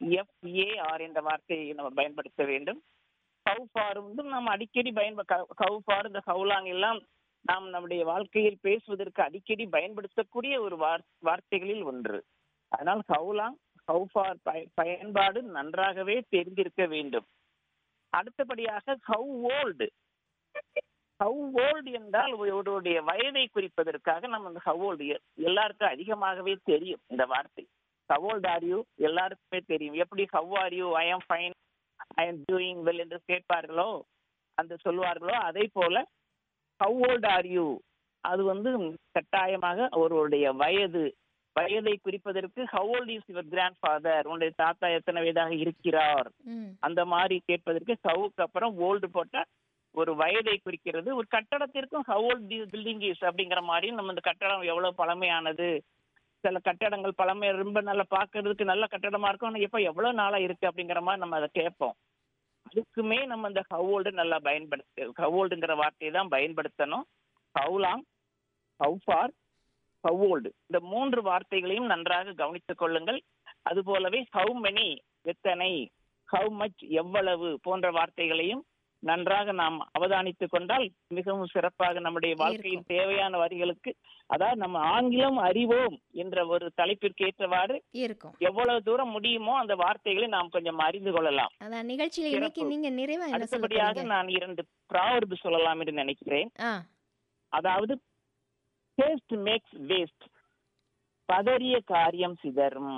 FAR என்ற வார்த்தையை நம்ம பயன்படுத்த வேண்டும் ஹவு ஃபார் வந்து நம்ம அடிக்கடி பயன்ப ஹவு ஃபார் இந்த ஹவுலாங் எல்லாம் நாம் நம்முடைய வாழ்க்கையில் பேசுவதற்கு அடிக்கடி பயன்படுத்தக்கூடிய ஒரு வார் வார்த்தைகளில் ஒன்று அதனால் ஹவுலாங் ஹவு ஃபார் பயன்பாடு நன்றாகவே தெரிந்திருக்க வேண்டும் அடுத்தபடியாக ஹவு ஓல்டு ஹவு ஓல்டு என்றால் ஒருவருடைய வயதை குறிப்பதற்காக நம்ம இந்த ஹவு ஓல்டு எல்லாருக்கும் அதிகமாகவே தெரியும் இந்த வார்த்தை ஹவு ஓல்டு ஆர் யூ எல்லாருக்குமே தெரியும் எப்படி how are you I am fine I am doing well என்று கேட்பார்களோ அந்த சொல்வார்களோ அதே போல ஹவு ஓல்டு ஆர் யூ அது வந்து கட்டாயமாக ஒருவருடைய வயது வயதை குறிப்பதற்கு how old is your grandfather உன்னுடைய தாத்தா எத்தனை வயதாக இருக்கிறார் ம் அந்த மாதிரி கேட்பதற்கு ஹவுக்கு அப்புறம் ஓல்டு போட்டா ஒரு வயதை குறிக்கிறது ஒரு கட்டடத்திற்கும் how old the building is அப்படிங்கிற மாதிரி நம்ம இந்த கட்டடம் எவ்வளவு பழமையானது சில கட்டடங்கள் பழமை ரொம்ப நல்லா பார்க்கறதுக்கு நல்ல கட்டடமா இருக்கும் ஆனா எப்ப எவ்வளவு நாளா இருக்கு அப்படிங்கிற மாதிரி நம்ம அதை கேட்போம் அதுக்குமே நம்ம இந்த ஹவு ஓல்டு நல்லா பயன்படுத்த ஹவு ஓல்டுங்கிற வார்த்தையை தான் பயன்படுத்தணும் how long how far how old இந்த மூன்று வார்த்தைகளையும் நன்றாக கவனித்துக் கொள்ளுங்கள் அது போலவே ஹவு மெனி எத்தனை ஹவு மச் எவ்வளவு போன்ற வார்த்தைகளையும் நன்றாக நாம் அவதானித்துக் கொண்டால் மிகவும் சிறப்பாக நம்முடைய வாழ்க்கையின் தேவையான வரிகளுக்கு அதாவது நம்ம ஆங்கிலம் அறிவோம் என்ற ஒரு தலைப்பிற்கு ஏற்றவாறு இருக்கும் எவ்வளவு தூரம் முடியுமோ அந்த வார்த்தைகளை நாம் கொஞ்சம் அறிந்து கொள்ளலாம் அதான் நிகழ்ச்சியில இன்னைக்கு சிறப்பு. நீங்க நிறைவா என்ன சொல்ல அடுத்தபடியாக போறீங்க நான் இரண்டு ப்ராவர்பு சொல்லலாம் என்று நினைக்கிறேன் ஆ அதாவது டேஸ்ட் மேக்ஸ் வேஸ்ட் பதறிய காரியம் சிதறும்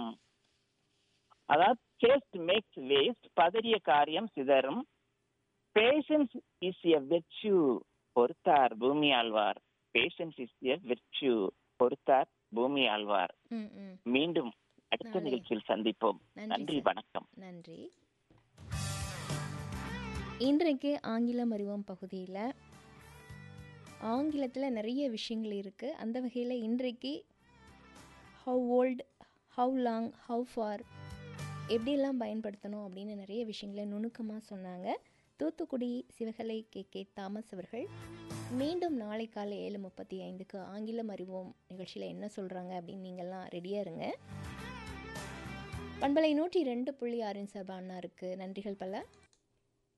அதாவது டேஸ்ட் மேக்ஸ் வேஸ்ட் பதறிய காரியம் சிதறும் பேஷன்ஸ் இஸ் எ வெர்ச்சு பொறுத்தார் பூமி ஆழ்வார் பேஷன்ஸ் இஸ் எ வெர்ச்சு பொறுத்தார் பூமி ஆழ்வார் ம் ம் மீண்டும் அடுத்த நாளை. நிகழ்ச்சியில் சந்திப்போம் நன்றி நன்றி சார். வணக்கம் நன்றி இன்றைக்கு ஆங்கிலம் அறிவோம் பகுதியில் ஆங்கிலத்தில் நிறைய விஷயங்கள் இருக்குது அந்த வகையில் இன்றைக்கு how old how long how far எப்படியெல்லாம் பயன்படுத்தணும் அப்படின்னு நிறைய விஷயங்களை நுணுக்கமாக சொன்னாங்க தூத்துக்குடி சிவகலை கே கே தாமஸ் அவர்கள் மீண்டும் நாளை காலை ஏழு முப்பத்தி ஐந்துக்கு ஆங்கிலம் அறிவோம் நிகழ்ச்சியில் என்ன சொல்கிறாங்க அப்படின்னு நீங்கள்லாம் ரெடியாக இருங்க பண்பலை நூற்றி ரெண்டு புள்ளி ஆறின் சார்பாக அண்ணாருக்கு நன்றிகள் பல